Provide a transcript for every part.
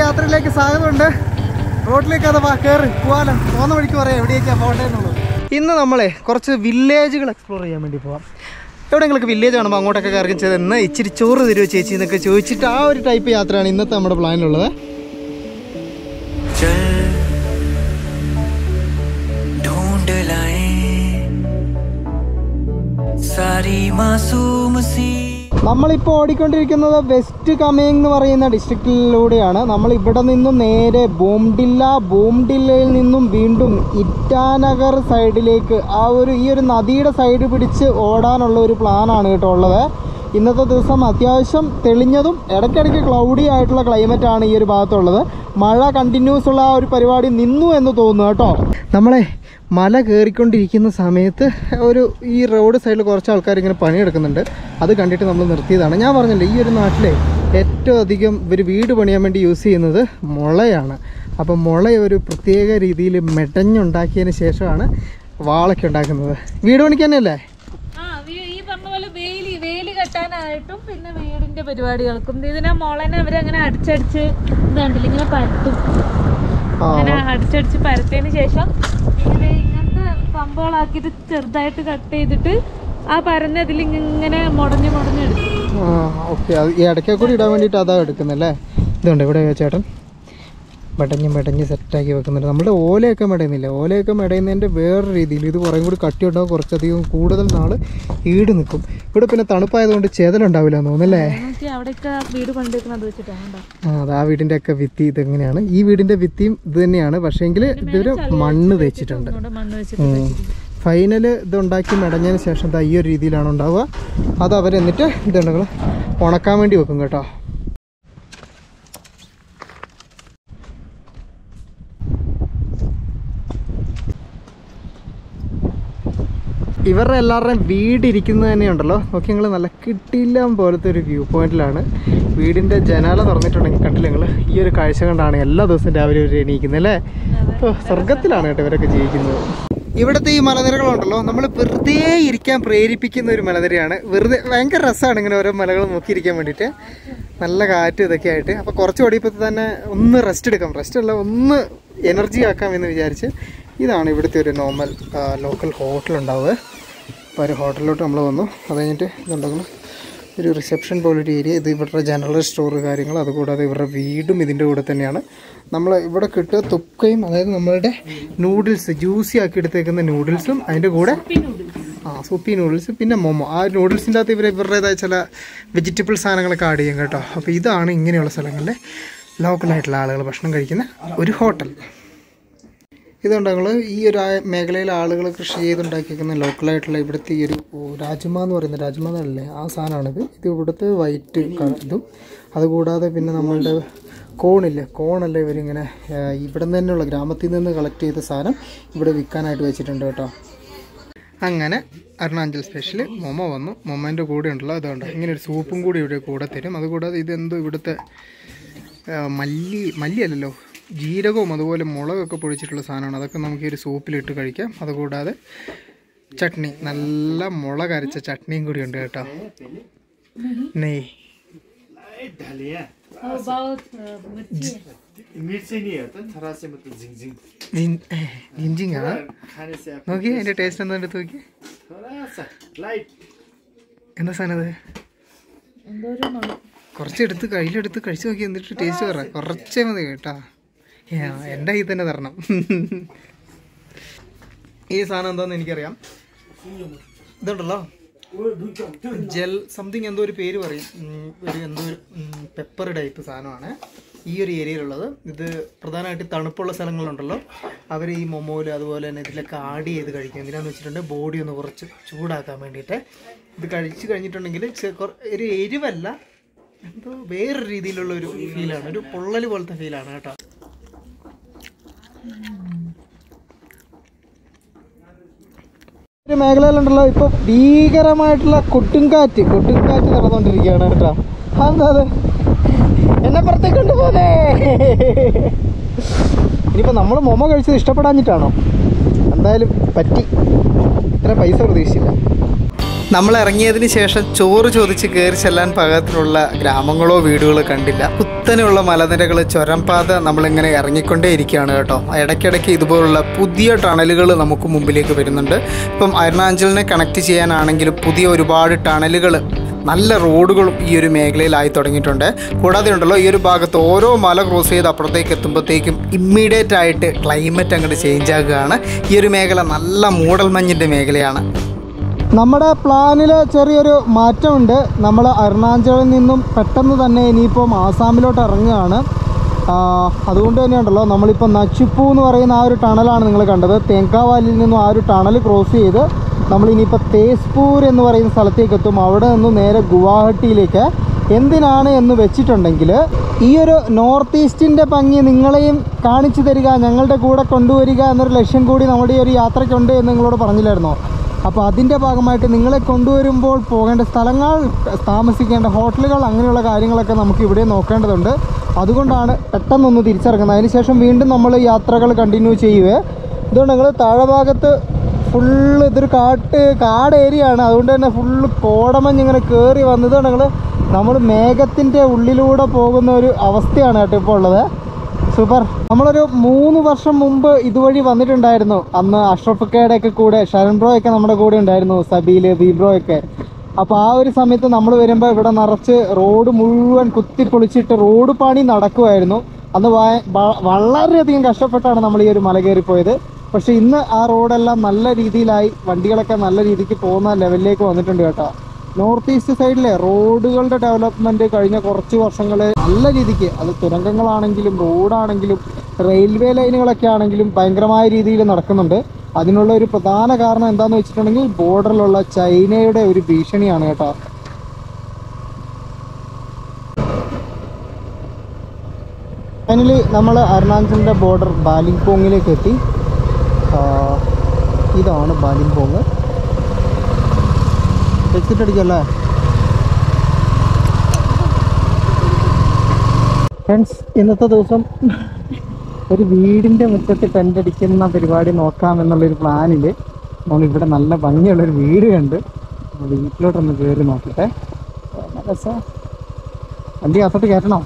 യാത്രയിലേക്ക് സ്വാഗതമുണ്ട് റോഡിലേക്ക് അത് വാ കയറി പോവാലോ പോകുന്ന വഴിക്ക് പറയാം എവിടേക്കാണ് പോകേണ്ടതെന്നുള്ളത് ഇന്ന് നമ്മളെ കുറച്ച് വില്ലേജുകൾ എക്സ്പ്ലോർ ചെയ്യാൻ വേണ്ടി പോവാം എവിടെയെങ്കിലും വില്ലേജ് കാണുമ്പോൾ അങ്ങോട്ടൊക്കെ കറങ്ങി ചെന്ന് ഇച്ചിരി ചോറ് തരുമോ ചേച്ചി എന്നൊക്കെ ചോദിച്ചിട്ട് ആ ഒരു ടൈപ്പ് യാത്രയാണ് ഇന്നത്തെ നമ്മുടെ പ്ലാനിലുള്ളത് चल ढूंढ लाए सारी मासूम सी നമ്മളിപ്പോൾ ഓടിക്കൊണ്ടിരിക്കുന്നത് വെസ്റ്റ് കമേങ് എന്ന് പറയുന്ന ഡിസ്ട്രിക്റ്റിലൂടെയാണ് നമ്മൾ ഇവിടെ നിന്നും നേരെ ബോംഡില്ല ബോംഡില്ലയിൽ നിന്നും വീണ്ടും ഇറ്റാനഗർ സൈഡിലേക്ക് ആ ഒരു ഈ ഒരു നദിയുടെ സൈഡ് പിടിച്ച് ഓടാനുള്ള ഒരു പ്ലാനാണ് കേട്ടോ ഉള്ളത് ഇന്നത്തെ ദിവസം അത്യാവശ്യം തെളിഞ്ഞതും ഇടയ്ക്കിടയ്ക്ക് ക്ലൗഡി ആയിട്ടുള്ള ക്ലൈമറ്റ് ആണ് ഈ ഒരു ഭാഗത്തുള്ളത് മഴ കണ്ടിന്യൂസ് ഉള്ള ആ ഒരു പരിപാടി നിന്നു എന്ന് തോന്നുന്നു കേട്ടോ നമ്മളെ മല കയറിക്കൊണ്ടിരിക്കുന്ന സമയത്ത് ഒരു ഈ റോഡ് സൈഡിൽ കുറച്ച് ആൾക്കാർ ഇങ്ങനെ പണിയെടുക്കുന്നുണ്ട് അത് കണ്ടിട്ട് നമ്മൾ നിർത്തിയതാണ് ഞാൻ പറഞ്ഞില്ലേ ഈ ഒരു നാട്ടിലെ ഏറ്റവും അധികം ഇവർ വീട് പണിയാൻ വേണ്ടി യൂസ് ചെയ്യുന്നത് മുളയാണ് അപ്പം മുള ഒരു പ്രത്യേക രീതിയിൽ മെടഞ്ഞുണ്ടാക്കിയതിന് ശേഷമാണ് വാളൊക്കെ ഉണ്ടാക്കുന്നത് വീട് പണിക്ക് തന്നെയല്ലേ ആ വീ- ഈ പറഞ്ഞ പോലെ വേലി വേലി കെട്ടാനായിട്ടും പിന്നെ വീടിന്റെ പരിപാടികൾക്കും ഇതിനെ മുളനെ അവരങ്ങനെ അടിച്ചടിച്ച് ഇത് കണ്ടില്ല ഇങ്ങനെ പരത്തും ആ അങ്ങനെ അടിച്ചടിച്ച് പരത്തിയതിന് ശേഷം ഇങ്ങനെ ഇങ്ങനത്തെ സംഭവങ്ങളാക്കിയിട്ട് ചെറുതായിട്ട് കട്ട് ചെയ്തിട്ട് ആ പരന്നതിൽ ഇങ്ങനെ മുടഞ്ഞ് മുടഞ്ഞെടുക്കും ആ ഓക്കെ അത് ഈ ഇടയ്ക്ക് കൂടി ഇടാൻ വേണ്ടിയിട്ട് അതാ എടുക്കുന്നല്ലേ ഇതുണ്ട് ഇവിടെ ചേട്ടൻ മെടഞ്ഞ് മെടഞ്ഞ് സെറ്റാക്കി വെക്കുന്നുണ്ട് നമ്മുടെ ഓലയൊക്കെ മെടയുന്നില്ല ഓലയൊക്കെ മെടയുന്നതിൻ്റെ വേറെ രീതിയിൽ ഇത് കുറേ കൂടി കട്ടി ഉണ്ടാവും കുറച്ചധികം കൂടുതൽ നാൾ ഈട് നിൽക്കും ഇവിടെ പിന്നെ തണുപ്പായതുകൊണ്ട് ചേതലുണ്ടാവില്ല എന്ന് തോന്നുന്നല്ലേ നോക്കി അവിടെയൊക്കെ വീട് പണിതെടുക്കുന്നത് വെച്ചിട്ടാണ് കണ്ടോ? ആ അത് ആ വീടിൻ്റെ ഒക്കെ ഭിത്തി ഇതെങ്ങനെയാണ് ഈ വീടിൻ്റെ ഭിത്തിയും ഇത് തന്നെയാണ് പക്ഷേങ്കിൽ ഇതൊരു മണ്ണ് തേച്ചിട്ടുണ്ട് ഇവിടെ മണ്ണ് വെച്ചിട്ട് ഫൈനൽ ഇതുണ്ടാക്കി മെടഞ്ഞതിന് ശേഷം ദാ ഈ ഒരു രീതിയിലാണ് ഉണ്ടാവുക അത് അവർ എന്നിട്ട് ഇതുണ്ടെങ്കിൽ ഉണക്കാൻ വേണ്ടി വെക്കും കേട്ടോ ഇവരുടെ എല്ലാവരുടെയും വീട് ഇരിക്കുന്നത് തന്നെയുണ്ടല്ലോ നോക്കി നിങ്ങൾ നല്ല കിട്ടില്ല പോലത്തെ ഒരു വ്യൂ പോയിന്റിലാണ് വീടിൻ്റെ ജനാല തുറന്നിട്ടുണ്ടെങ്കിൽ കണ്ടില്ല നിങ്ങൾ ഈ ഒരു കാഴ്ച കണ്ടാണ് എല്ലാ ദിവസവും രാവിലെ ഇവർ എണീക്കുന്നത് അല്ലേ ഓ, സ്വർഗത്തിലാണ് കേട്ടോ ഇവരൊക്കെ ജീവിക്കുന്നത് ഇവിടുത്തെ ഈ മലനിരകളുണ്ടല്ലോ നമ്മൾ വെറുതെ ഇരിക്കാൻ പ്രേരിപ്പിക്കുന്ന ഒരു മലനിരയാണ് വെറുതെ ഭയങ്കര രസമാണ് ഇങ്ങനെ ഓരോ മലകൾ നോക്കിയിരിക്കാൻ വേണ്ടിയിട്ട് നല്ല കാറ്റ് ഇതൊക്കെ ആയിട്ട് അപ്പോൾ കുറച്ച് ഓടിയപ്പോൾ തന്നെ ഒന്ന് റെസ്റ്റ് എടുക്കാം റെസ്റ്റ് അല്ല ഒന്ന് എനർജി ആക്കാം എന്ന് വിചാരിച്ച് ഇതാണ് ഇവിടുത്തെ ഒരു നോർമൽ ലോക്കൽ ഹോട്ടൽ ഉണ്ടാവുക അപ്പോൾ ഒരു ഹോട്ടലിലോട്ട് നമ്മൾ വന്നു അത് കഴിഞ്ഞിട്ട് ഇതുണ്ടെങ്കിൽ ഒരു റിസപ്ഷൻ പോലൊരു ഏരിയ ഇത് ഇവരുടെ ജനറൽ സ്റ്റോർ കാര്യങ്ങൾ അതുകൂടാതെ ഇവരുടെ വീടും ഇതിൻ്റെ കൂടെ തന്നെയാണ് നമ്മൾ ഇവിടെ കിട്ടുക തുക്കയും അതായത് നമ്മളുടെ നൂഡിൽസ് ജ്യൂസി ആക്കി എടുത്തേക്കുന്ന നൂഡിൽസും അതിൻ്റെ കൂടെ ആ സൂപ്പി നൂഡിൽസ് പിന്നെ മൊമോ ആ നൂഡിൽസിൻ്റെ അകത്ത് ഇവർ ഇവരുടേതായ ചില വെജിറ്റബിൾ സാധനങ്ങളൊക്കെ ആഡ് ചെയ്യും കേട്ടോ അപ്പോൾ ഇതാണ് ഇങ്ങനെയുള്ള സ്ഥലങ്ങളിലെ ലോക്കലായിട്ടുള്ള ആളുകൾ ഭക്ഷണം കഴിക്കുന്ന ഒരു ഹോട്ടൽ ഇതുണ്ടങ്ങൾ ഈ ഒരു ആ- മേഖലയിലെ ആളുകൾ കൃഷി ചെയ്തുണ്ടാക്കിയിരിക്കുന്ന ലോക്കലായിട്ടുള്ള ഇവിടുത്തെ ഈ ഒരു ഓ, രാജ്മ എന്ന് പറയുന്ന രാജ്മ എന്നല്ലേ ആ സാധനമാണിത് ഇത് ഇവിടുത്തെ വൈറ്റ് കളർ ഇതും അതുകൂടാതെ പിന്നെ നമ്മളുടെ കോണില്ലേ കോണല്ല ഇവരിങ്ങനെ ആ, ഇവിടെ നിന്ന് തന്നെയുള്ള ഗ്രാമത്തിൽ നിന്ന് കളക്ട് ചെയ്ത സാധനം ഇവിടെ വിൽക്കാനായിട്ട് വെച്ചിട്ടുണ്ട് കേട്ടോ അങ്ങനെ അരുണാചൽ സ്പെഷ്യൽ മൊമ വന്നു മൊമേൻ്റെ കൂടെ ഉണ്ടല്ലോ അതുകൊണ്ട് ഇങ്ങനെ ഒരു സൂപ്പും കൂടി ഇവിടെ കൂടെ തരും അതുകൂടാതെ ഇതെന്തോ ഇവിടുത്തെ ആ, മല്ലി മല്ലി അല്ലല്ലോ ജീരകവും അതുപോലെ മുളകൊക്കെ പൊടിച്ചിട്ടുള്ള സാധനമാണ് അതൊക്കെ നമുക്ക് ഈ ഒരു സൂപ്പിലിട്ട് കഴിക്കാം അതുകൂടാതെ ചട്നി നല്ല മുളക് അരച്ച ചട്നിയും കൂടി ഉണ്ട് കേട്ടോ നെയ് मिर्ची नहीं होता थोड़ा से मतलब झिंग झिंग ജിഞ്ചിങ്ങാ खाने से आप നോക്കി അതിൻ്റെ ടേസ്റ്റ് എന്താ എടുത്ത് നോക്കി थोड़ा सा लाइट എന്താ സാധനം അത് എന്തോ ഒരു മണം കുറച്ച് എടുത്ത് കയ്യിലെടുത്ത് കഴിച്ചു നോക്കി എന്നിട്ട് ടേസ്റ്റ് പറ കുറച്ചേ മതി കേട്ടാ ഏ, എൻ്റെ കയ്യിൽ തന്നെ തരണം ഈ സാധനം എന്താന്ന് എനിക്കറിയാം ഇതുണ്ടല്ലോ ജെൽ സംതിങ് എന്തോ ഒരു പേര് പറയും ഉം, ഒരു എന്തോ ഒരു പെപ്പർ ടൈപ്പ് സാധനമാണ് ഈ ഒരു ഏരിയയിലുള്ളത് ഇത് പ്രധാനമായിട്ട് തണുപ്പുള്ള സ്ഥലങ്ങളുണ്ടല്ലോ അവർ ഈ മൊമോയിൽ അതുപോലെ തന്നെ ഇതിലൊക്കെ ആഡ് ചെയ്ത് കഴിക്കും എന്തിനാന്ന് വെച്ചിട്ടുണ്ടെങ്കിൽ ബോഡി ഒന്ന് കുറച്ച് ചൂടാക്കാൻ വേണ്ടിയിട്ട് ഇത് കഴിച്ച് കഴിഞ്ഞിട്ടുണ്ടെങ്കിൽ ചെ- കൊറ- ഒരു എരിവല്ല എന്തോ വേറൊരു രീതിയിലുള്ള ഒരു ഫീലാണ് ഒരു പൊള്ളൽ പോലത്തെ ഫീലാണ് കേട്ടോ ഒരു മേഖലയിലുണ്ടല്ലോ ഇപ്പൊ ഭീകരമായിട്ടുള്ള കൊട്ടുംകാറ്റ് കൊട്ടുംകാറ്റ് നടന്നുകൊണ്ടിരിക്കുകയാണ് കേട്ടോ അതെന്താ അത് എന്നെ പുറത്തേക്ക് കൊണ്ടുപോകുന്നേ ഇനിയിപ്പോൾ നമ്മൾ മൊമ കഴിച്ചത് ഇഷ്ടപ്പെടാഞ്ഞിട്ടാണോ എന്തായാലും പറ്റി ഇത്ര പൈസ പ്രതീക്ഷിച്ചില്ല നമ്മൾ ഇറങ്ങിയതിന് ശേഷം ചോറ് ചോദിച്ച് കയറി ചെല്ലാൻ പാകത്തിലുള്ള ഗ്രാമങ്ങളോ വീടുകളോ കണ്ടില്ല കുത്തനെയുള്ള മലനിരകൾ ചുരംപാത നമ്മളിങ്ങനെ ഇറങ്ങിക്കൊണ്ടേ ഇരിക്കുകയാണ് കേട്ടോ ഇടയ്ക്കിടയ്ക്ക് ഇതുപോലുള്ള പുതിയ ടണലുകൾ നമുക്ക് മുമ്പിലേക്ക് വരുന്നുണ്ട് ഇപ്പം അരുണാചലിനെ കണക്ട് ചെയ്യാനാണെങ്കിലും പുതിയ ഒരുപാട് ടണലുകൾ നല്ല റോഡുകളും ഈ ഒരു മേഖലയിലായി തുടങ്ങിയിട്ടുണ്ട് കൂടാതെ ഉണ്ടല്ലോ ഈ ഒരു ഭാഗത്ത് ഓരോ മല ക്രോസ് ചെയ്ത് അപ്പുറത്തേക്ക് എത്തുമ്പോഴത്തേക്കും ഇമ്മീഡിയറ്റ് ആയിട്ട് ക്ലൈമറ്റ് അങ്ങോട്ട് ചേഞ്ച് ആകുകയാണ് ഈ ഒരു മേഖല നല്ല മൂടൽമഞ്ഞിൻ്റെ മേഖലയാണ് നമ്മുടെ പ്ലാനിൽ ചെറിയൊരു മാറ്റമുണ്ട് നമ്മൾ അരുണാചലിൽ നിന്നും പെട്ടെന്ന് തന്നെ ഇനിയിപ്പം ആസാമിലോട്ട് ഇറങ്ങുകയാണ് ആ, അതുകൊണ്ട് തന്നെയുണ്ടല്ലോ നമ്മളിപ്പോൾ നച്ചുപ്പു എന്ന് പറയുന്ന ആ ഒരു ടണലാണ് നിങ്ങൾ കണ്ടത് തേങ്കാവാലിൽ നിന്നും ആ ഒരു ടണൽ ക്രോസ് ചെയ്ത് നമ്മൾ ഇനിയിപ്പോൾ തേസ്പൂർ എന്ന് പറയുന്ന സ്ഥലത്തേക്ക് എത്തും അവിടെ നിന്നും നേരെ ഗുവാഹട്ടിയിലേക്ക് എന്തിനാണ് എന്ന് വെച്ചിട്ടുണ്ടെങ്കിൽ ഈ ഒരു നോർത്ത് ഈസ്റ്റിൻ്റെ ഭംഗി നിങ്ങളെയും കാണിച്ചു തരിക ഞങ്ങളുടെ കൂടെ കൊണ്ടുവരിക എന്നൊരു ലക്ഷ്യം കൂടി നമ്മുടെ ഈ ഒരു യാത്രയ്ക്കുണ്ട് എന്ന് നിങ്ങളോട് പറഞ്ഞില്ലായിരുന്നോ അപ്പോൾ അതിൻ്റെ ഭാഗമായിട്ട് നിങ്ങളെ കൊണ്ടുവരുമ്പോൾ പോകേണ്ട സ്ഥലങ്ങൾ താമസിക്കേണ്ട ഹോട്ടലുകൾ അങ്ങനെയുള്ള കാര്യങ്ങളൊക്കെ നമുക്ക് ഇവിടെ നോക്കേണ്ടതുണ്ട് അതുകൊണ്ടാണ് പെട്ടെന്നൊന്ന് തിരിച്ചിറങ്ങുന്നത് അതിനുശേഷം വീണ്ടും നമ്മൾ യാത്രകൾ കണ്ടിന്യൂ ചെയ്യുവേ ഇതുകൊണ്ട് ഞങ്ങൾ താഴെ ഭാഗത്ത് ഫുള്ള് ഇതൊരു കാട്ട് കാട് ഏരിയ ആണ് അതുകൊണ്ട് തന്നെ ഫുള്ള് കോടമഞ്ഞ് ഇങ്ങനെ കയറി വന്നത് ഞങ്ങൾ നമ്മൾ മേഘത്തിൻ്റെ ഉള്ളിലൂടെ പോകുന്ന ഒരു അവസ്ഥയാണ് കേട്ടോ ഇപ്പോൾ ഉള്ളത് സൂപ്പർ നമ്മളൊരു മൂന്ന് വർഷം മുമ്പ് ഇതുവഴി വന്നിട്ടുണ്ടായിരുന്നു അന്ന് അഷ്റഫ് ഖയുടെ ഒക്കെ കൂടെ ഷരൺ ബ്രോ ഒക്കെ നമ്മുടെ കൂടെ ഉണ്ടായിരുന്നു സബീല് ബീബ്രോ ഒക്കെ അപ്പോൾ ആ ഒരു സമയത്ത് നമ്മൾ വരുമ്പോൾ ഇവിടെ നിറച്ച് റോഡ് മുഴുവൻ കുത്തിപ്പൊളിച്ചിട്ട് റോഡ് പണി നടക്കുമായിരുന്നു അന്ന് വ- വ- വളരെയധികം കഷ്ടപ്പെട്ടാണ് നമ്മൾ ഈ ഒരു മല കയറിപ്പോയത് പക്ഷേ ഇന്ന് ആ റോഡെല്ലാം നല്ല രീതിയിലായി വണ്ടികളൊക്കെ നല്ല രീതിക്ക് പോകുന്ന ലെവലിലേക്ക് വന്നിട്ടുണ്ട് കേട്ടോ നോർത്ത് ഈസ്റ്റ് സൈഡിലെ റോഡുകളുടെ ഡെവലപ്മെന്റ് കഴിഞ്ഞ കുറച്ച് വർഷങ്ങൾ നല്ല രീതിക്ക് അത് തുരങ്കങ്ങളാണെങ്കിലും റോഡാണെങ്കിലും റെയിൽവേ ലൈനുകളൊക്കെ ആണെങ്കിലും ഭയങ്കരമായ രീതിയിൽ നടക്കുന്നുണ്ട് അതിനുള്ള ഒരു പ്രധാന കാരണം എന്താന്ന് വെച്ചിട്ടുണ്ടെങ്കിൽ ബോർഡറിലുള്ള ചൈനയുടെ ഒരു ഭീഷണിയാണ് കേട്ടോ ഫൈനലി നമ്മൾ അരുണാചലിൻ്റെ ബോർഡർ ബാലിംപോങ്ങിലേക്ക് എത്തി ആ, ഇതാണ് ബാലിംപോങ് എക്സിറ്റ് അടിക്കല്ലേ ഫ്രണ്ട്സ് ഇന്നത്തെ ദിവസം ഒരു വീടിൻ്റെ മുറ്റത്ത് ടെൻ്റ് അടിക്കുന്ന പരിപാടി നോക്കാം എന്നുള്ളൊരു പ്ലാനിൽ നമ്മളിവിടെ നല്ല ഭംഗിയുള്ളൊരു വീട് കണ്ട് നമ്മൾ വീട്ടിലോട്ടൊന്ന് കയറി നോക്കട്ടെ നല്ല രസം വണ്ടി അകത്തോട്ട് കയറ്റണോ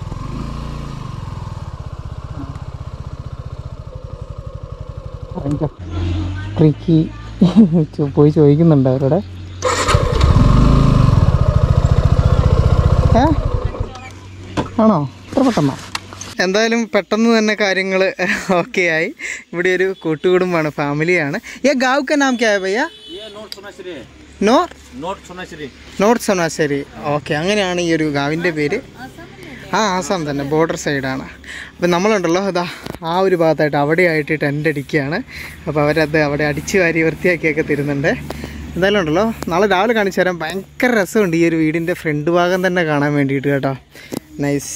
ട്രിക്കി പോയി ചോദിക്കുന്നുണ്ട് അവരോട് ഏ ആണോ ഇത്ര പെട്ടെന്നോ എന്തായാലും പെട്ടെന്ന് തന്നെ കാര്യങ്ങൾ ഓക്കെ ആയി ഇവിടെ ഒരു കൂട്ടുകുടുംബമാണ് ഫാമിലിയാണ് ഏ ഗാവ് का नाम क्या है भैया ये नोट सोनाश्री है north north Sonashri north Sonasheri okay അങ്ങനെയാണ് ഈ ഒരു ഗാവിൻ്റെ പേര് ആ ആസാം തന്നെ ബോർഡർ സൈഡാണ് അപ്പം നമ്മളുണ്ടല്ലോ അതാ ആ ഒരു ഭാഗത്തായിട്ട് അവിടെയായിട്ട് ടെൻ്റ് അടിക്കുകയാണ് അപ്പോൾ അവരത് അവിടെ അടിച്ചു വാരി വൃത്തിയാക്കിയൊക്കെ തരുന്നുണ്ട് എന്തായാലും ഉണ്ടല്ലോ നാളെ രാവിലെ കാണിച്ചു തരാം ഭയങ്കര രസമുണ്ട് ഈ ഒരു വീടിൻ്റെ ഫ്രണ്ട് ഭാഗം തന്നെ കാണാൻ വേണ്ടിയിട്ട് കേട്ടോ നൈസ്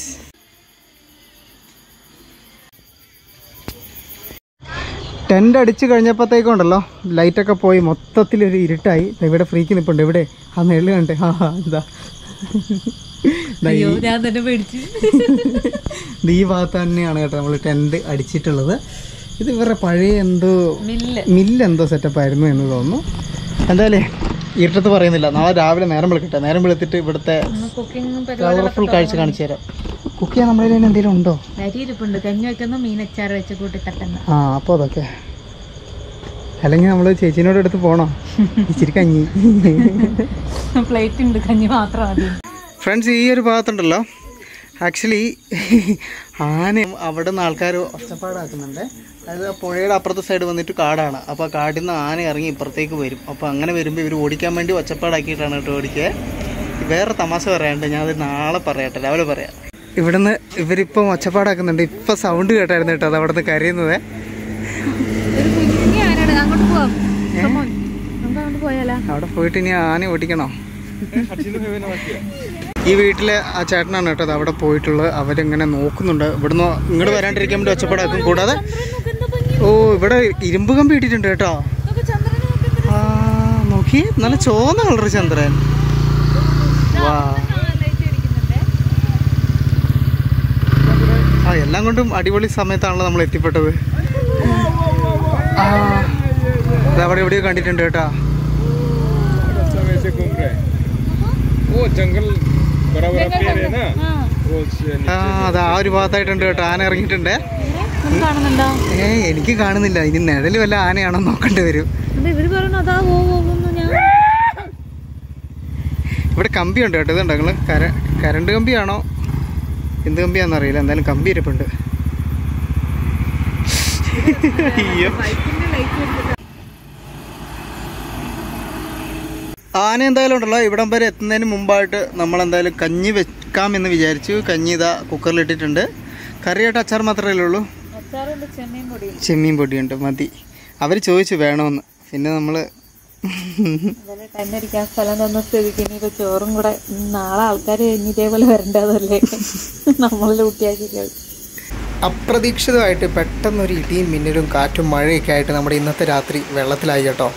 ടെൻ്റ് അടിച്ച് കഴിഞ്ഞപ്പോഴത്തേക്കും ഉണ്ടല്ലോ ലൈറ്റൊക്കെ പോയി മൊത്തത്തിലൊരു ഇരുട്ടായി ദേ ഇവിടെ ഫ്രീക്ക് നിൽപ്പുണ്ട് ഇവിടെ ആ നെള്ളു കണ്ടേ ആ ആ, ഇതാ ദാ ഈ- അയ്യോ ഞാൻ തന്നെ പേടിച്ചു ഇത് ഈ ഭാഗത്ത് തന്നെയാണ് കേട്ടോ നമ്മൾ ടെൻറ്റ് അടിച്ചിട്ടുള്ളത് ഇത് ഇവരുടെ പഴയ എന്തോ മില്ല് മില്ല് എന്തോ സെറ്റപ്പ് ആയിരുന്നു എന്ന് തോന്നുന്നു എന്തായാലേ ഇരുട്ടത്ത് പറയുന്നില്ല നാളെ രാവിലെ നേരം വിളിക്കട്ടെ നേരം വിളിച്ചിട്ട് ഇവിടുത്തെ കുക്കിംഗ് കളർഫുൾ കാഴ്ച കാണിച്ചു തരാം കുക്ക് ചെയ്യാൻ നമ്മുടെ കയ്യിൽ എന്തെങ്കിലും ഉണ്ടോ അരി ഇരിപ്പുണ്ട് കഞ്ഞി വെക്കുന്ന മീൻ അച്ചാർ വെച്ച് കൂട്ടി തട്ടുന്ന ആ അപ്പോൾ അതൊക്കെ അല്ലെങ്കിൽ നമ്മൾ ചേച്ചീനോട് എടുത്ത് പോണോ ഇച്ചിരി കഞ്ഞി പ്ലേറ്റ് ഉണ്ട് കഞ്ഞി മാത്രം ആദ്യം ഫ്രണ്ട്സ് ഈ ഒരു ഭാഗത്തുണ്ടല്ലോ ആക്ച്വലി ആന അവിടെ നിന്ന് ആൾക്കാർ ഒച്ചപ്പാടാക്കുന്നുണ്ട് അതായത് ആ പുഴയുടെ അപ്പുറത്തെ സൈഡ് വന്നിട്ട് കാടാണ് അപ്പോൾ ആ കാടിൽ നിന്ന് ആന ഇറങ്ങി ഇപ്പുറത്തേക്ക് വരും അപ്പോൾ അങ്ങനെ വരുമ്പോൾ ഇവർ ഓടിക്കാൻ വേണ്ടി ഒച്ചപ്പാടാക്കിയിട്ടാണ് കേട്ടോ ഓടിക്കുക വേറെ തമാശ പറയാണ്ട് ഞാൻ അത് നാളെ പറയട്ടെ രാവിലെ പറയാം ഇവിടുന്ന് ഇവരിപ്പം ഒച്ചപ്പാടാക്കുന്നുണ്ട് ഇപ്പം സൗണ്ട് കേട്ടായിരുന്നു കേട്ടോ അത് അവിടെ നിന്ന് കരയുന്നത് ഒരു കുഞ്ഞി ആനയാണ് അങ്ങോട്ട് പോവാം Come on. നമുക്ക് അങ്ങോട്ട് പോയാലോ അവിടെ പോയിട്ട് ഇനി ആന ഓടിക്കണോ ഈ വീട്ടിലെ ആ ചേട്ടനാണ് കേട്ടോ അത് അവിടെ പോയിട്ടുള്ളത് അവരിങ്ങനെ നോക്കുന്നുണ്ട് ഇവിടുന്ന് ഇങ്ങോട്ട് വരാണ്ടിരിക്കാൻ വേണ്ടി ഒച്ചപ്പാടാക്കും കൂടാതെ ഓ ഇവിടെ ഇരുമ്പ് കമ്പി ഇട്ടിട്ടുണ്ട് കേട്ടോ ആ നോക്കി നല്ല ചോന്ന കളർ ചന്ദ്രൻ വാ ആ എല്ലാം കൊണ്ടും അടിപൊളി സമയത്താണല്ലോ നമ്മൾ എത്തിപ്പെട്ടത് ആ ഇത് അവിടെ എവിടെയോ കണ്ടിട്ടുണ്ട് കേട്ടോ जंगल बड़ा बड़ा पेड़ है ना ആ वो से ആ അത് ആ ഒരു ഭാഗത്തായിട്ടുണ്ട് കേട്ടോ ആന ഇറങ്ങിയിട്ടുണ്ട് ഒന്ന് കാണുന്നുണ്ടോ ഏ എനിക്ക് കാണുന്നില്ല ഇനി നിഴൽ വല്ല ആനയാണോ നോക്കേണ്ടി വരും എന്താ ഇവര് പറയുന്നു അതാ പോ പോകുന്നു ഞാൻ ഇവിടെ കമ്പിയുണ്ട് കേട്ടോ ഇതുണ്ട് നിങ്ങൾ കര കരണ്ട് കമ്പിയാണോ എന്ത് കമ്പിയാണെന്ന് അറിയില്ല എന്തായാലും കമ്പി ഇരിപ്പുണ്ട് അയ്യോ ആന എന്തായാലും ഉണ്ടല്ലോ ഇവിടം വരെ എത്തുന്നതിന് മുമ്പായിട്ട് നമ്മൾ എന്തായാലും കഞ്ഞി വെക്കാമെന്ന് വിചാരിച്ചു കഞ്ഞി ഇതാ കുക്കറിലിട്ടിട്ടുണ്ട് കറിയായിട്ട് അച്ചാർ മാത്രമേ ഉള്ളൂ അച്ചാറുണ്ട് ചെമ്മീൻ പൊടി ചെമ്മീൻ പൊടിയുണ്ട് മതി അവർ ചോദിച്ചു വേണമെന്ന് പിന്നെ നമ്മൾ അതുപോലെ കണ്ണടിക്കാൻ സ്ഥലം തന്ന സ്ഥിതിക്ക് ഇനിയിപ്പോ ചോറും കൂടെ ഉം, നാളെ ആൾക്കാർ കഴിഞ്ഞ് ഇതേപോലെ വരേണ്ടതല്ലേ നമ്മൾ ലൂട്ടിയാക്കി കഴിക്കും അപ്രതീക്ഷിതമായിട്ട് പെട്ടെന്നൊരു ഇടിയും മിന്നലും കാറ്റും മഴയൊക്കെ ആയിട്ട് നമ്മുടെ ഇന്നത്തെ രാത്രി വെള്ളത്തിലായി കേട്ടോ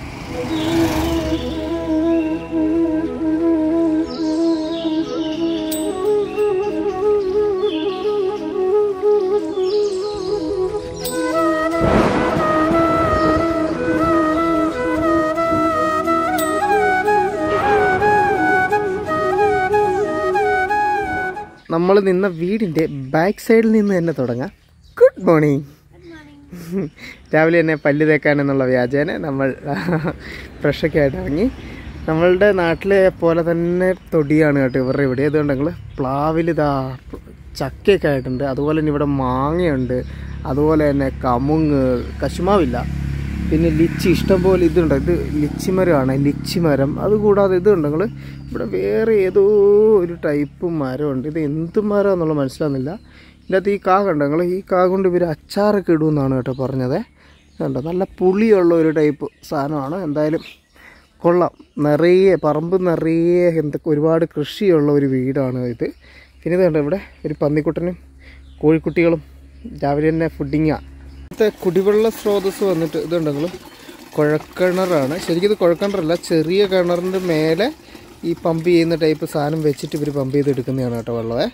നമ്മൾ നിന്ന വീടിൻ്റെ ബാക്ക് സൈഡിൽ നിന്ന് തന്നെ തുടങ്ങാം ഗുഡ് മോർണിംഗ് രാവിലെ തന്നെ പല്ല് തേക്കാൻ എന്നുള്ള വ്യാജേന നമ്മൾ ഫ്രഷൊക്കെ ആയിട്ട് ഇറങ്ങി നമ്മളുടെ നാട്ടിലെ പോലെ തന്നെ തൊടിയാണ് കേട്ടോ ഇവരുടെ ഇവിടെ അതുകൊണ്ട് ഞങ്ങൾ പ്ലാവിലിതാ ചക്കയൊക്കെ ആയിട്ടുണ്ട് അതുപോലെ തന്നെ ഇവിടെ മാങ്ങയുണ്ട് അതുപോലെ തന്നെ കമുങ്ങ് കശുമാവില്ല പിന്നെ ലിച്ചി ഇഷ്ടംപോലെ ഇതുണ്ട് ഇത് ലിച്ചി മരമാണ് ലിച്ചി മരം അതുകൂടാതെ ഇതുണ്ട് നിങ്ങൾ ഇവിടെ വേറെ ഏതോ ഒരു ടൈപ്പ് മരമുണ്ട് ഇത് എന്ത് മരമാണെന്നുള്ള മനസ്സിലാകുന്നില്ല ഇതിൻ്റെ അകത്ത് ഈ കാ കണ്ടോ നിങ്ങൾ ഈ കാ കൊണ്ട് ഇവർ അച്ചാറൊക്കെ ഇടുമെന്നാണ് കേട്ടോ പറഞ്ഞത് കണ്ടോ നല്ല പുളിയുള്ള ഒരു ടൈപ്പ് സാധനമാണ് എന്തായാലും കൊള്ളാം നിറയെ പറമ്പ് നിറയെ എന്തൊക്കെ ഒരുപാട് കൃഷിയുള്ള ഒരു വീടാണ് ഇത് പിന്നെ ഇത് കണ്ടോ ഇവിടെ ഒരു പന്നിക്കുട്ടനും കോഴിക്കുട്ടികളും രാവിലെ തന്നെ ഫുഡിങ്ങാണ് ഇവിടുത്തെ കുടിവെള്ള സ്രോതസ് വന്നിട്ട് ഇതുണ്ട് നിങ്ങൾ കുഴക്കിണറാണ് ശരിക്കും ഇത് കുഴക്കിണറല്ല ചെറിയ കിണറിൻ്റെ മേലെ ഈ പമ്പ് ചെയ്യുന്ന ടൈപ്പ് സാധനം വെച്ചിട്ട് ഇവർ പമ്പ് ചെയ്ത് എടുക്കുന്നതാണ് കേട്ടോ വെള്ളമേ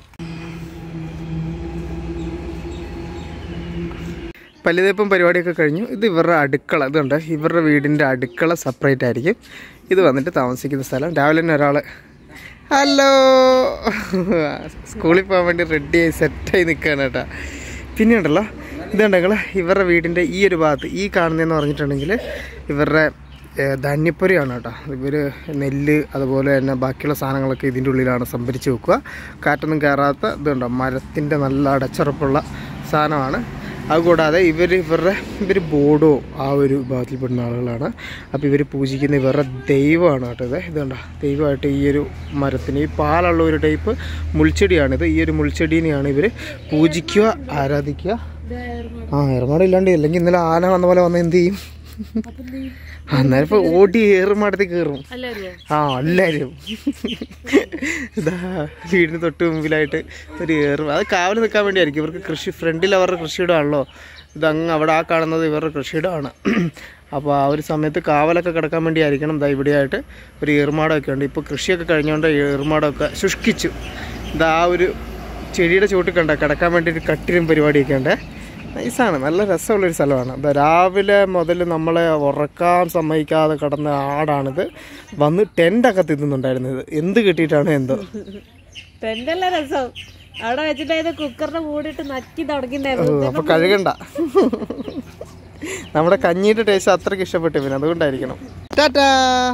പല്ലുതേപ്പും പരിപാടിയൊക്കെ കഴിഞ്ഞു ഇത് ഇവരുടെ അടുക്കള ഇതുണ്ട് ഇവരുടെ വീടിൻ്റെ അടുക്കള സെപ്പറേറ്റ് ആയിരിക്കും ഇത് വന്നിട്ട് താമസിക്കുന്ന സ്ഥലം രാവിലെ തന്നെ ഒരാൾ ഹലോ സ്കൂളിൽ പോകാൻ വേണ്ടി റെഡിയായി സെറ്റായി നിൽക്കുകയാണ് കേട്ടോ പിന്നെ ഉണ്ടല്ലോ ഇതുണ്ടെങ്കിൽ ഇവരുടെ വീടിൻ്റെ ഈ ഒരു ഭാഗത്ത് ഈ കാണുന്നതെന്ന് പറഞ്ഞിട്ടുണ്ടെങ്കിൽ ഇവരുടെ ഏഹ്, ധാന്യപ്പുരയാണ് കേട്ടോ ഇവർ നെല്ല് അതുപോലെ തന്നെ ബാക്കിയുള്ള സാധനങ്ങളൊക്കെ ഇതിൻ്റെ ഉള്ളിലാണ് സംഭരിച്ച് വെക്കുക കാറ്റൊന്നും കയറാത്ത ഇതുണ്ടോ മരത്തിൻ്റെ നല്ല അടച്ചുറപ്പുള്ള സാധനമാണ് അതുകൂടാതെ ഇവർ ഇവരുടെ ഇവർ ബോഡോ ആ ഒരു വിഭാഗത്തിൽപ്പെടുന്ന ആളുകളാണ് അപ്പോൾ ഇവർ പൂജിക്കുന്ന ഇവരുടെ ദൈവമാണ് കേട്ടോ ഇത് ഇതുണ്ടോ ദൈവമായിട്ട് ഈ ഒരു മരത്തിന് ഈ പാലുള്ള ഒരു ടൈപ്പ് മുൾച്ചെടിയാണിത് ഈ ഒരു മുൾച്ചെടീനെയാണ് ഇവർ പൂജിക്കുക ആരാധിക്കുക ആ ഏറുമാടം ഇല്ലാണ്ട് അല്ലെങ്കിൽ ഇന്നലെ ആന വന്ന പോലെ വന്ന എന്ത് ചെയ്യും അന്നേരം ഇപ്പൊ ഓടി ഏറുമാടത്തിൽ കയറും അല്ലല്ലോ ആ എല്ലാവരും ഇതാ വീടിന് തൊട്ട് മുമ്പിലായിട്ട് ഒരു ഏറും അത് കാവൽ നിൽക്കാൻ വേണ്ടിയായിരിക്കും ഇവർക്ക് കൃഷി ഫ്രണ്ടിൽ അവരുടെ കൃഷിയിടമാണല്ലോ ഇതങ്ങ് അവിടെ ആ കാണുന്നത് ഇവരുടെ കൃഷിയിടമാണ് അപ്പോൾ ആ ഒരു സമയത്ത് കാവലൊക്കെ കിടക്കാൻ വേണ്ടിയായിരിക്കണം ഇതാ ഇവിടെയായിട്ട് ഒരു ഏറുമാടമൊക്കെ ഉണ്ട് ഇപ്പോൾ കൃഷിയൊക്കെ കഴിഞ്ഞുകൊണ്ട് ഏറുമാടമൊക്കെ ശുഷ്കിച്ചു ഇതാ ആ ഒരു ചെടിയുടെ ചുവട്ടിൽ കണ്ട കിടക്കാൻ വേണ്ടി ഒരു കട്ടിലും പരിപാടിയൊക്കെ ഉണ്ട് നൈസാണ് നല്ല രസമുള്ളൊരു സ്ഥലമാണ് ഇതാ രാവിലെ മുതൽ നമ്മളെ ഉറക്കാൻ സമ്മതിക്കാതെ കിടന്ന ആടാണിത് വന്ന് ടെൻ്റൊക്കെ തിന്നുന്നുണ്ടായിരുന്നത് എന്ത് കിട്ടിയിട്ടാണ് എന്തോ ട്രെൻഡല്ല രസം അവിടെ വെച്ചിട്ടായത് കുക്കറിന്റെ മൂടിയിട്ട് നക്കി ഓ, തുടങ്ങിണ്ടായിരുന്നു അപ്പൊ കഴുകണ്ട നമ്മുടെ കഞ്ഞിയുടെ ടേസ്റ്റ് അത്രയ്ക്ക് ഇഷ്ടപ്പെട്ടു പിന്നെ അതുകൊണ്ടായിരിക്കണം tata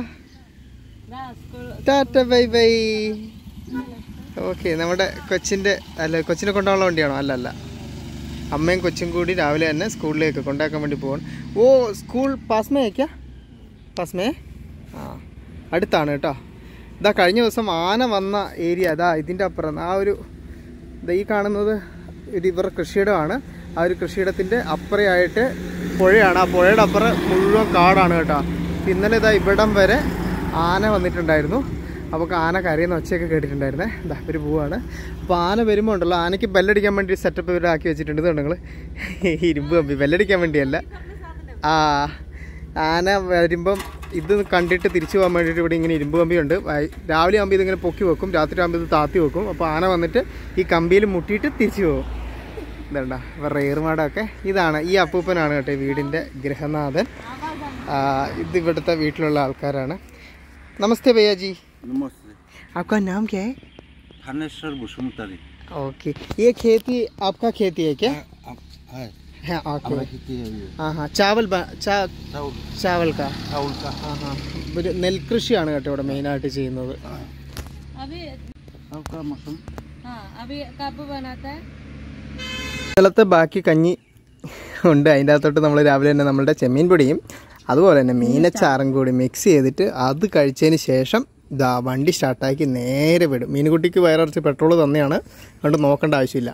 tata bye bye okay നമ്മുടെ കൊച്ചിൻ്റെ അല്ല കൊച്ചിനെ കൊണ്ടുപോകാനുള്ള വണ്ടിയാണോ അല്ല അല്ല അമ്മയും കൊച്ചും കൂടി രാവിലെ തന്നെ സ്കൂളിലേക്ക് കൊണ്ടാക്കാൻ വേണ്ടി പോകണം ഓ സ്കൂൾ പാസ്മേ അയക്കാ പാസ്മേ ആ അടുത്താണ് കേട്ടോ ഇതാ കഴിഞ്ഞ ദിവസം ആന വന്ന ഏരിയ അതാ ഇതിൻ്റെ അപ്പുറം ആ ഒരു ദാ ഈ കാണുന്നത് ഇത് ഇവരുടെ കൃഷിയിടമാണ് ആ ഒരു കൃഷിയിടത്തിൻ്റെ അപ്പുറയായിട്ട് പുഴയാണ് ആ പുഴയുടെ അപ്പുറം മുഴുവൻ കാടാണ് കേട്ടോ ഇപ്പം ഇന്നലെ ഇതാ ഇവിടം വരെ ആന വന്നിട്ടുണ്ടായിരുന്നു അപ്പോൾ ആന കരയുന്ന ഒച്ചയൊക്കെ കേട്ടിട്ടുണ്ടായിരുന്നേ ഇതാ ഇവർ പോവാണ് അപ്പോൾ ആന വരുമ്പോൾ ഉണ്ടല്ലോ ആനയ്ക്ക് ബെല്ലടിക്കാൻ വേണ്ടി സെറ്റപ്പ് ഇവർ ആക്കി വെച്ചിട്ടുണ്ട് ഇത് നിങ്ങൾ ഇരുമ്പ് കമ്പി ബെല്ലടിക്കാൻ വേണ്ടിയല്ല ആ ആന വരുമ്പം ഇത് കണ്ടിട്ട് തിരിച്ചു പോകാൻ വേണ്ടിയിട്ട് ഇവിടെ ഇങ്ങനെ ഇരുമ്പ് കമ്പിയുണ്ട് വൈ- രാവിലെ ആകുമ്പോൾ ഇതിങ്ങനെ പൊക്കി വെക്കും രാത്രി ആകുമ്പോൾ ഇത് താത്തി വെക്കും അപ്പോൾ ആന വന്നിട്ട് ഈ കമ്പിയിൽ മുട്ടിയിട്ട് തിരിച്ചു പോകും ഇതണ്ട ഇവരുടെ ഏറുമാടമൊക്കെ ഇതാണ് ഈ അപ്പൂപ്പനാണ് കേട്ടോ ഈ വീടിൻ്റെ ഗൃഹനാഥൻ ആ, ഇത് ഇവിടുത്തെ വീട്ടിലുള്ള ആൾക്കാരാണ് നമസ്തേ ഭയ്യാജി नमस्ते आपका नाम क्या है थानेश्वर बुसुमतारी ओके ये खेती आपका खेती है क्या है हाँ ओके खेती है ये हाँ हाँ चावल ब- चा- चावल ചാവൽ കാ चावल का ആ ഹാ ഒരു നെൽകൃഷിയാണ് കേട്ടോ ഇവിടെ മെയിനായിട്ട് ചെയ്യുന്നത് अभी आपका मौसम हाँ अभी कब बनाता है സ്ഥലത്തെ ബാക്കി കഞ്ഞി ഉണ്ട് അതിൻ്റെ അകത്തോട്ട് നമ്മൾ രാവിലെ തന്നെ നമ്മളുടെ ചെമ്മീൻ പൊടിയും അതുപോലെ തന്നെ മീനച്ചാറും കൂടി മിക്സ് ചെയ്തിട്ട് അത് കഴിച്ചതിന് ശേഷം ഇതാ വണ്ടി സ്റ്റാർട്ടാക്കി നേരെ വിടും മീനുകുട്ടിക്ക് വയറിറച്ച് പെട്രോൾ തന്നെയാണ് അതുകൊണ്ട് നോക്കേണ്ട ആവശ്യമില്ല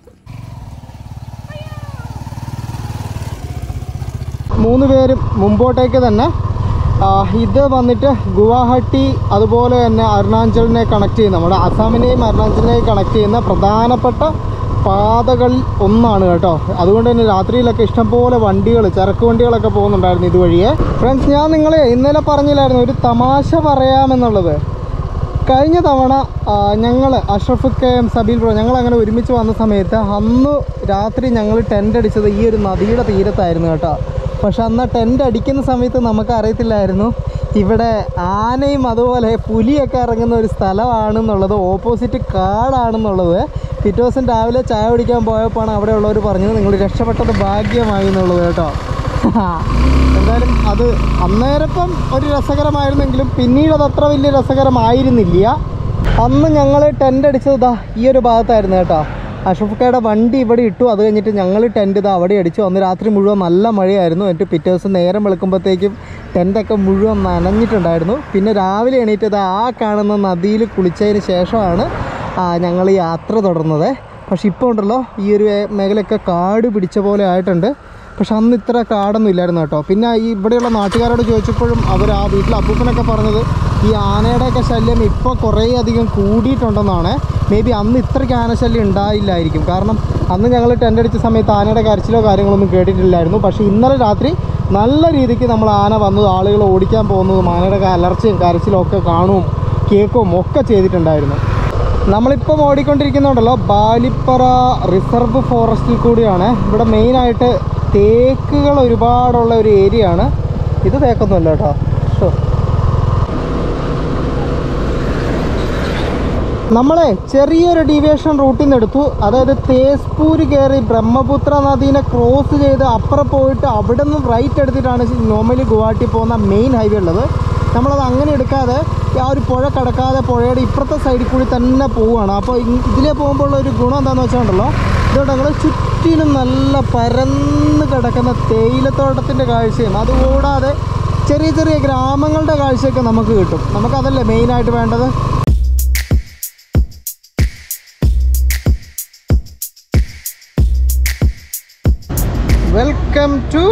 മൂന്ന് പേരും മുമ്പോട്ടേക്ക് തന്നെ ആ, ഇത് വന്നിട്ട് ഗുവാഹട്ടി അതുപോലെ തന്നെ അരുണാചലിനെ കണക്ട് ചെയ്യുന്ന നമ്മുടെ അസാമിനെയും അരുണാചലിനെയും കണക്ട് ചെയ്യുന്ന പ്രധാനപ്പെട്ട പാതകളിൽ ഒന്നാണ് കേട്ടോ അതുകൊണ്ട് തന്നെ രാത്രിയിലൊക്കെ ഇഷ്ടംപോലെ വണ്ടികൾ ചരക്ക് വണ്ടികളൊക്കെ പോകുന്നുണ്ടായിരുന്നു ഇതുവഴിയെ ഫ്രണ്ട്സ് ഞാൻ നിങ്ങളെ ഇന്നലെ പറഞ്ഞില്ലായിരുന്നു ഒരു തമാശ പറയാമെന്നുള്ളത് കഴിഞ്ഞ തവണ ഞങ്ങൾ അഷ്റഫ് കെ എം സബീൽ ബ്രോ ഞങ്ങൾ അങ്ങനെ ഒരുമിച്ച് വന്ന സമയത്ത് അന്ന് രാത്രി ഞങ്ങൾ ടെൻ്റ് അടിച്ചത് ഈ ഒരു നദിയുടെ തീരത്തായിരുന്നു കേട്ടോ പക്ഷെ അന്ന് ടെൻ്റ് അടിക്കുന്ന സമയത്ത് നമുക്ക് അറിയത്തില്ലായിരുന്നു ഇവിടെ ആനയും അതുപോലെ പുലിയൊക്കെ ഇറങ്ങുന്ന ഒരു സ്ഥലമാണെന്നുള്ളത് ഓപ്പോസിറ്റ് കാടാണെന്നുള്ളത് പിറ്റേ ദിവസം രാവിലെ ചായ കുടിക്കാൻ പോയപ്പോഴാണ് അവിടെയുള്ളവർ പറഞ്ഞത് നിങ്ങൾ രക്ഷപ്പെട്ടത് ഭാഗ്യമായി എന്നുള്ളത് കേട്ടോ എന്തായാലും അത് അന്നേരപ്പം ഒരു രസകരമായിരുന്നെങ്കിലും പിന്നീട് അത് അത്ര വലിയ രസകരമായിരുന്നില്ല അന്ന് ഞങ്ങൾ ടെൻ്റ് അടിച്ചത് ഇതാ ഈ ഒരു ഭാഗത്തായിരുന്നു കേട്ടോ അഷഫക്കയുടെ വണ്ടി ഇവിടെ ഇട്ടു അത് കഴിഞ്ഞിട്ട് ഞങ്ങൾ ടെൻ്റ് ഇതാ അവിടെ അടിച്ചു അന്ന് രാത്രി മുഴുവൻ നല്ല മഴയായിരുന്നു എന്നിട്ട് പിറ്റേ ദിവസം നേരം വെളുക്കുമ്പോഴത്തേക്കും ടെൻ്റൊക്കെ മുഴുവൻ നനഞ്ഞിട്ടുണ്ടായിരുന്നു പിന്നെ രാവിലെ എണീറ്റ് ഇതാ ആ കാണുന്ന നദിയിൽ കുളിച്ചതിന് ശേഷമാണ് ഞങ്ങൾ യാത്ര തുടർന്നത് പക്ഷെ ഇപ്പോൾ ഉണ്ടല്ലോ ഈ ഒരു മേഖലയൊക്കെ കാട് പിടിച്ച പോലെ ആയിട്ടുണ്ട് പക്ഷെ അന്ന് ഇത്ര കാടൊന്നും ഇല്ലായിരുന്നു കേട്ടോ പിന്നെ ഈ ഇവിടെയുള്ള നാട്ടുകാരോട് ചോദിച്ചപ്പോഴും അവർ ആ വീട്ടിൽ അപ്പൂപ്പനൊക്കെ പറഞ്ഞത് ഈ ആനയുടെയൊക്കെ ശല്യം ഇപ്പോൾ കുറേ അധികം കൂടിയിട്ടുണ്ടെന്നാണ് മേ ബി അന്ന് ഇത്രയ്ക്ക് ആനശല്യം ഉണ്ടായില്ലായിരിക്കും കാരണം അന്ന് ഞങ്ങൾ ടെൻ്റ് അടിച്ച സമയത്ത് ആനയുടെ കരച്ചിലോ കാര്യങ്ങളൊന്നും കേട്ടിട്ടില്ലായിരുന്നു പക്ഷേ ഇന്നലെ രാത്രി നല്ല രീതിക്ക് നമ്മൾ ആന വന്നത് ആളുകൾ ഓടിക്കാൻ പോകുന്നതും ആനയുടെ അലർച്ചയും കരച്ചിലും ഒക്കെ കാണുകയും കേൾക്കുകയും ഒക്കെ ചെയ്തിട്ടുണ്ടായിരുന്നു നമ്മളിപ്പം ഓടിക്കൊണ്ടിരിക്കുന്നുണ്ടല്ലോ ബാലിപ്പറ റിസർവ് ഫോറസ്റ്റിൽ കൂടിയാണ് ഇവിടെ മെയിനായിട്ട് തേക്കുകൾ ഒരുപാടുള്ള ഒരു ഏരിയ ആണ് ഇത് തേക്കൊന്നുമല്ല കേട്ടോ ഷോ നമ്മളെ ചെറിയൊരു ഡീവിയേഷൻ റൂട്ടിൽ നിന്ന് എടുത്തു അതായത് തേസ്പൂര് കയറി ബ്രഹ്മപുത്ര നദീനെ ക്രോസ് ചെയ്ത് അപ്പുറം പോയിട്ട് അവിടെ നിന്ന് റൈറ്റ് എടുത്തിട്ടാണ് നോർമലി ഗുവാഹട്ടി പോകുന്ന മെയിൻ ഹൈവേ ഉള്ളത് നമ്മളത് അങ്ങനെ എടുക്കാതെ ആ ഒരു പുഴ കടക്കാതെ പുഴയുടെ ഇപ്പുറത്തെ സൈഡിൽ കൂടി തന്നെ പോവുകയാണ് അപ്പോൾ ഇ- ഇതിലേ പോകുമ്പോൾ ഉള്ള ഒരു ഗുണം എന്താണെന്ന് വെച്ചിട്ടുണ്ടല്ലോ ഇതുകൊണ്ട് ഞങ്ങൾ ചുറ്റിനും നല്ല പരന്ന് കിടക്കുന്ന തേയിലത്തോട്ടത്തിൻ്റെ കാഴ്ചയും അതുകൂടാതെ ചെറിയ ചെറിയ ഗ്രാമങ്ങളുടെ കാഴ്ചയൊക്കെ നമുക്ക് കിട്ടും നമുക്കതല്ലേ മെയിനായിട്ട് വേണ്ടത് വെൽക്കം ടു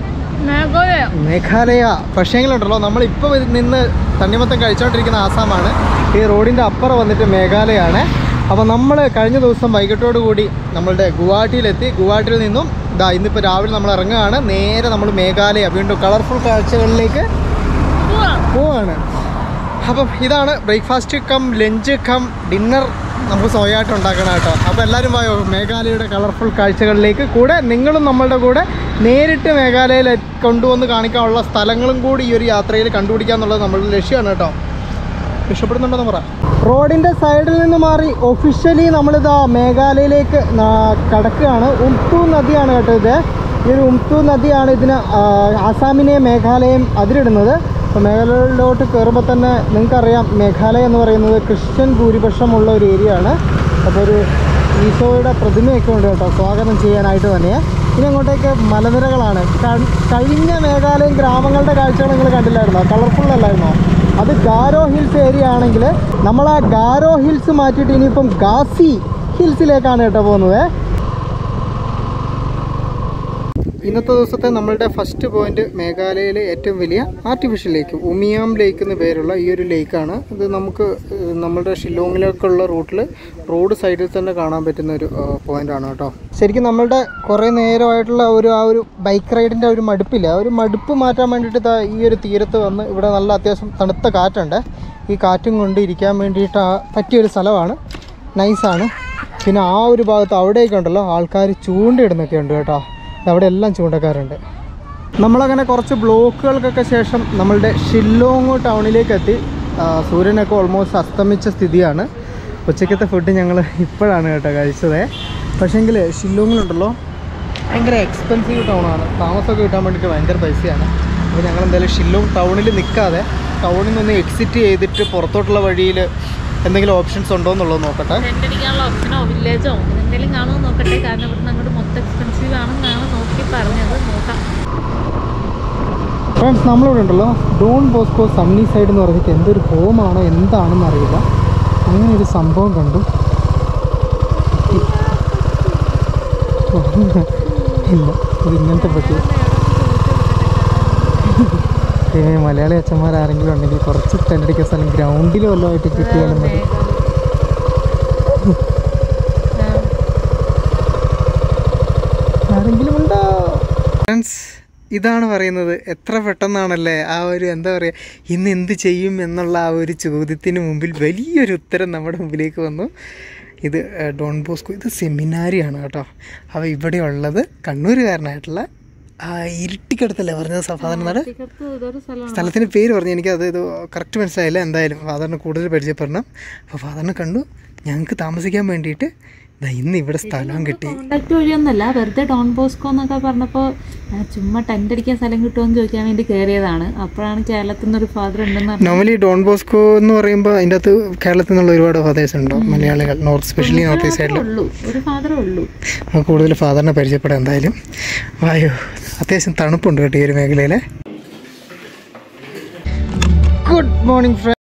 മേഘാലയ പക്ഷേങ്കിലുണ്ടല്ലോ നമ്മളിപ്പോൾ നിന്ന് തണ്ണിമത്തം കഴിച്ചുകൊണ്ടിരിക്കുന്ന ആസാമാണ് ഈ റോഡിൻ്റെ അപ്പുറം വന്നിട്ട് മേഘാലയാണ് അപ്പോൾ നമ്മൾ കഴിഞ്ഞ ദിവസം വൈകിട്ടോട് കൂടി നമ്മളുടെ ഗുവാഹട്ടിയിലെത്തി ഗുവാഹട്ടിയിൽ നിന്നും ഇതാ ഇന്നിപ്പോൾ രാവിലെ നമ്മൾ ഇറങ്ങുകയാണ് നേരെ നമ്മൾ മേഘാലയ വീണ്ടും കളർഫുൾ കാഴ്ചകളിലേക്ക് പോവാണ് അപ്പം ഇതാണ് breakfast cum lunch cum dinner നമുക്ക് സ്വയമായിട്ട് ഉണ്ടാക്കണം കേട്ടോ അപ്പോൾ എല്ലാവരും പോയോ മേഘാലയയുടെ കളർഫുൾ കാഴ്ചകളിലേക്ക് കൂടെ നിങ്ങളും നമ്മളുടെ കൂടെ നേരിട്ട് മേഘാലയയിൽ കൊണ്ടുവന്ന് കാണിക്കാനുള്ള സ്ഥലങ്ങളും കൂടി ഈ ഒരു യാത്രയിൽ കണ്ടുപിടിക്കുക എന്നുള്ളത് നമ്മളുടെ ലക്ഷ്യമാണ് കേട്ടോ ഇഷ്ടപ്പെടുന്നുണ്ടെന്ന് പറ റോഡിൻ്റെ സൈഡിൽ നിന്ന് മാറി ഒഫീഷ്യലി നമ്മളിതാ മേഘാലയയിലേക്ക് നാ- കടക്കുകയാണ് ഉംതു നദിയാണ് കേട്ടോ ഇത് ഈ ഒരു ഉംതു നദിയാണ് ഇതിന് ആ, ആസാമിനെയും മേഘാലയയും അതിരിടുന്നത് അപ്പോൾ മേഘാലയയിലോട്ട് കയറുമ്പോൾ തന്നെ നിങ്ങൾക്കറിയാം മേഘാലയ എന്ന് പറയുന്നത് ക്രിസ്ത്യൻ ഭൂരിപക്ഷമുള്ള ഒരു ഏരിയ ആണ് അപ്പോൾ ഒരു ഈശോയുടെ പ്രതിമയൊക്കെ ഉണ്ട് കേട്ടോ സ്വാഗതം ചെയ്യാനായിട്ട് തന്നെ ഇനി അങ്ങോട്ടേക്ക് മലനിരകളാണ് ക- കഴിഞ്ഞ മേഘാലയം ഗ്രാമങ്ങളുടെ കാഴ്ചകൾ നിങ്ങൾ കണ്ടില്ലായിരുന്നോ കളർഫുൾ അല്ലായിരുന്നോ അത് ഗാരോ ഹിൽസ് ഏരിയ ആണെങ്കിൽ നമ്മൾ ആ ഗാരോ ഹിൽസ് മാറ്റിയിട്ട് ഇനിയിപ്പം ഗാസി ഹിൽസിലേക്കാണ് കേട്ടോ പോകുന്നത് ഇന്നത്തെ ദിവസത്തെ നമ്മളുടെ ഫസ്റ്റ് പോയിന്റ് മേഘാലയയിലെ ഏറ്റവും വലിയ ആർട്ടിഫിഷ്യൽ ലേക്ക് ഉമിയാം ലേക്ക് എന്ന് പേരുള്ള ഈ ഒരു ലേക്കാണ് ഇത് നമുക്ക് ഏഹ്, നമ്മുടെ ഷില്ലോങ്ങിലേക്കുള്ള റൂട്ടിൽ റോഡ് സൈഡിൽ തന്നെ കാണാൻ പറ്റുന്ന ഒരു പോയിന്റ് ആണ് കേട്ടോ ശരിക്കും നമ്മളുടെ കുറേ നേരമായിട്ടുള്ള ഒരു ആ ഒരു ബൈക്ക് റൈഡിൻ്റെ ഒരു മടുപ്പില്ല ആ ഒരു മടുപ്പ് മാറ്റാൻ വേണ്ടിയിട്ട് ദാ ഈ ഒരു തീരത്ത് വന്ന് ഇവിടെ നല്ല അത്യാവശ്യം തണുത്ത കാറ്റുണ്ട് ഈ കാറ്റും കൊണ്ട് ഇരിക്കാൻ വേണ്ടിയിട്ട് ആ പറ്റിയൊരു സ്ഥലമാണ് നൈസാണ് പിന്നെ ആ ഒരു ഭാഗത്ത് അവിടെയൊക്കെ ഉണ്ടല്ലോ ആൾക്കാർ ചൂണ്ടയിടുന്നൊക്കെ ഉണ്ട് കേട്ടോ അവിടെ എല്ലാം ചൂണ്ടക്കാരുണ്ട് നമ്മളങ്ങനെ കുറച്ച് ബ്ലോക്കുകൾക്കൊക്കെ ശേഷം നമ്മളുടെ ഷില്ലോങ് ടൗണിലേക്ക് എത്തി ആ, സൂര്യനൊക്കെ ഓൾമോസ്റ്റ് അസ്തമിച്ച സ്ഥിതിയാണ് ഉച്ചക്കത്തെ ഫുഡ് ഞങ്ങൾ ഇപ്പോഴാണ് കേട്ടോ കഴിച്ചത് പക്ഷേങ്കിൽ ഷില്ലോങ്ങിലുണ്ടല്ലോ ഭയങ്കര എക്സ്പെൻസീവ് ടൗണാണ് താമസമൊക്കെ കിട്ടാൻ വേണ്ടിയിട്ട് ഭയങ്കര പൈസയാണ് അപ്പോൾ ഞങ്ങൾ എന്തായാലും ഷില്ലോങ് ടൗണിൽ നിൽക്കാതെ ടൗണിൽ നിന്ന് എക്സിറ്റ് ചെയ്തിട്ട് പുറത്തോട്ടുള്ള വഴിയിൽ എന്തെങ്കിലും ഓപ്ഷൻസ് ഉണ്ടോ എന്നുള്ളത് നോക്കട്ടെ റെന്റ് അടിക്കാനുള്ള ഓപ്ഷനോ വില്ലേജോ എന്തെങ്കിലും കാണുമോ നോക്കട്ടെ കാരണം ഇവിടുന്ന് അങ്ങോട്ട് മൊത്തം എക്സ്പെൻസീവ് ആണെന്നാണ് നോക്കി പറഞ്ഞത് നോക്കാം ഫ്രണ്ട്സ് നമ്മളിവിടെ ഉണ്ടല്ലോ ഡോൺ ബോസ്കോ സണ്ണി സൈഡ് എന്ന് പറഞ്ഞിട്ട് എന്തൊരു ഹോമാണോ എന്താണെന്ന് അറിയില്ല അങ്ങനെ ഒരു സംഭവം കണ്ടു ഇല്ല ഇത് ഇങ്ങനത്തെ പറ്റി ഏ മലയാളി അച്ഛന്മാർ ആരെങ്കിലും ഉണ്ടെങ്കിൽ കുറച്ച് ടെൻഡടിക്കാൻ സ്ഥലം ഗ്രൗണ്ടിൽ വല്ലതുമായിട്ട് കിട്ടിയാലും മതി ആരെങ്കിലും ഉണ്ടോ ഫ്രണ്ട്സ് ഇതാണ് പറയുന്നത് എത്ര പെട്ടെന്നാണല്ലേ ആ ഒരു എന്താ പറയുക ഇന്ന് എന്ത് ചെയ്യും എന്നുള്ള ആ ഒരു ചോദ്യത്തിന് മുമ്പിൽ വലിയൊരു ഉത്തരം നമ്മുടെ മുമ്പിലേക്ക് വന്നു ഇത് ഏഹ്, ഡോൺ ബോസ്കോ ഇത് സെമിനാരിയാണ് കേട്ടോ അപ്പോൾ ഇവിടെ ഉള്ളത് കണ്ണൂരുകാരനായിട്ടുള്ള ആ ഇരുട്ടിക്കടുത്തല്ലേ പറഞ്ഞത് ഫാദറിൻ്റെ നാട് ഇതൊക്കെ ഇതൊരു സ്ഥലമാണ് സ്ഥലത്തിൻ്റെ പേര് പറഞ്ഞു എനിക്ക് അത് ഇത് കറക്റ്റ് മനസ്സിലായില്ല എന്തായാലും ഫാദറിനെ കൂടുതൽ പരിചയപ്പെടണം അപ്പോൾ ഫാദറിനെ കണ്ടു ഞങ്ങൾക്ക് താമസിക്കാൻ വേണ്ടിയിട്ട് ദാ ഇന്ന് ഇവിടെ സ്ഥലം കിട്ടി കോണ്ടാക്ട് വഴിയൊന്നല്ല വെറുതെ ഡോൺ ബോസ്കോ എന്നൊക്കെ പറഞ്ഞപ്പോൾ ചുമ്മാ ടെൻ്റ് അടിക്കാൻ സ്ഥലം കിട്ടുമെന്ന് ചോദിക്കാൻ വേണ്ടി കയറിയതാണ് അപ്പോഴാണ് കേരളത്തിൽ നിന്നൊരു ഫാദർ ഉണ്ടെന്ന് അറിഞ്ഞത്. നോർമലി ഡോൺ ബോസ്കോ എന്ന് പറയുമ്പോൾ അതിൻ്റെ അകത്ത് കേരളത്തിൽ നിന്നുള്ള ഒരുപാട് ഫാദേഴ്സ് ഉണ്ടോ മലയാളികൾ നോർത്ത് സ്പെഷ്യലി നോർത്ത് ഈസ്റ്റ് സൈഡിൽ ഉള്ളൂ ഒരു ഫാദറേ ഉള്ളൂ നമുക്ക് കൂടുതൽ ഫാദറിനെ പരിചയപ്പെടാം എന്തായാലും വായോ അത്യാവശ്യം തണുപ്പുണ്ട് കേട്ടോ ഈ ഒരു മേഖലയിൽ ഗുഡ് മോർണിംഗ് ഫ്രണ്ട്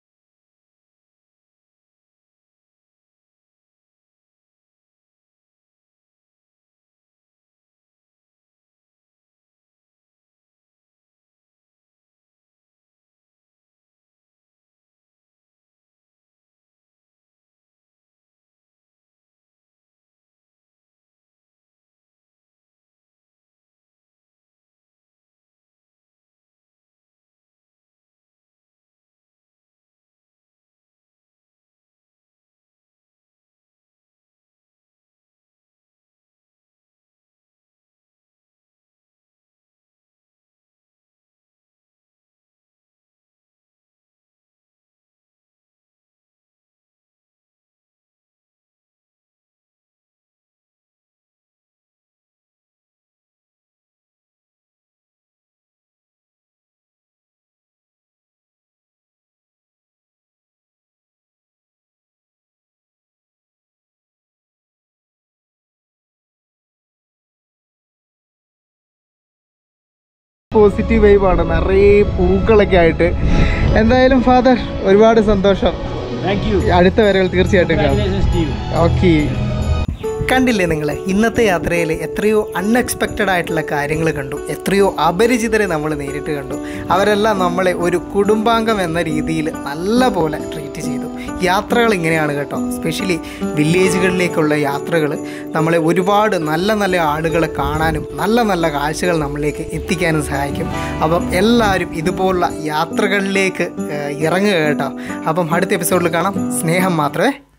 പോസിറ്റീവ് വൈബാണ് നിറയെ പൂക്കളൊക്കെ ആയിട്ട് എന്തായാലും ഫാദർ ഒരുപാട് സന്തോഷം അടുത്ത വരകൾ തീർച്ചയായിട്ടും കാണും ഓക്കെ കണ്ടില്ലേ നിങ്ങൾ ഇന്നത്തെ യാത്രയിൽ എത്രയോ അൺഎക്സ്പെക്റ്റഡ് ആയിട്ടുള്ള കാര്യങ്ങൾ കണ്ടു എത്രയോ അപരിചിതരെ നമ്മൾ നേരിട്ട് കണ്ടു അവരെല്ലാം നമ്മളെ ഒരു കുടുംബാംഗം എന്ന രീതിയിൽ നല്ല പോലെ ട്രീറ്റ് ചെയ്തു യാത്രകൾ ഇങ്ങനെയാണ് കേട്ടോ സ്പെഷ്യലി വില്ലേജുകളിലേക്കുള്ള യാത്രകൾ നമ്മളെ ഒരുപാട് നല്ല നല്ല ആളുകളെ കാണാനും നല്ല നല്ല കാഴ്ചകൾ നമ്മളിലേക്ക് എത്തിക്കാനും സഹായിക്കും അപ്പം എല്ലാവരും ഇതുപോലുള്ള യാത്രകളിലേക്ക് ഏഹ്, ഇറങ്ങുക കേട്ടോ അപ്പം അടുത്ത എപ്പിസോഡിൽ കാണാം സ്നേഹം മാത്രമേ